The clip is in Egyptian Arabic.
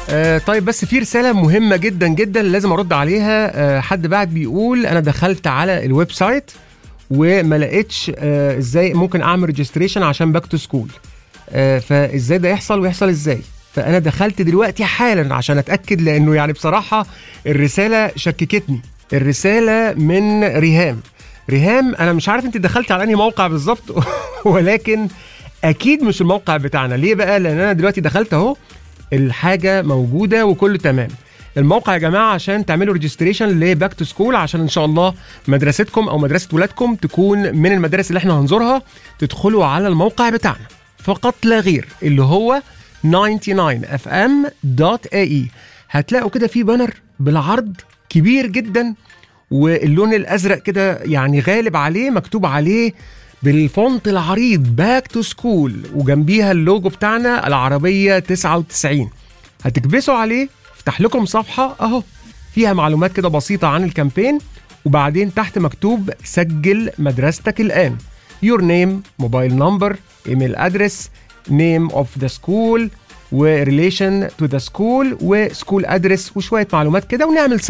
آه طيب بس في رسالة مهمة جدا جدا لازم أرد عليها آه حد بعد بيقول أنا دخلت على الويب سايت وما لقيتش آه ازاي ممكن اعمل ريجستريشن عشان باك تو سكول آه فازاي ده يحصل ويحصل ازاي فانا دخلت دلوقتي حالا عشان اتاكد لانه يعني بصراحه الرساله شككتني الرساله من ريهام ريهام انا مش عارف انت دخلت على انهي موقع بالظبط ولكن اكيد مش الموقع بتاعنا ليه بقى لان انا دلوقتي دخلت اهو الحاجه موجوده وكله تمام الموقع يا جماعه عشان تعملوا ريجستريشن لباك تو سكول عشان ان شاء الله مدرستكم او مدرسه ولادكم تكون من المدارس اللي احنا هنزورها تدخلوا على الموقع بتاعنا فقط لا غير اللي هو 99fm.ae هتلاقوا كده في بانر بالعرض كبير جدا واللون الازرق كده يعني غالب عليه مكتوب عليه بالفونت العريض باك تو سكول وجنبيها اللوجو بتاعنا العربيه 99 هتكبسوا عليه افتح لكم صفحه اهو فيها معلومات كده بسيطه عن الكامبين وبعدين تحت مكتوب سجل مدرستك الان يور نيم موبايل نمبر ايميل ادرس نيم اوف ذا سكول وريليشن تو ذا سكول وسكول ادرس وشويه معلومات كده ونعمل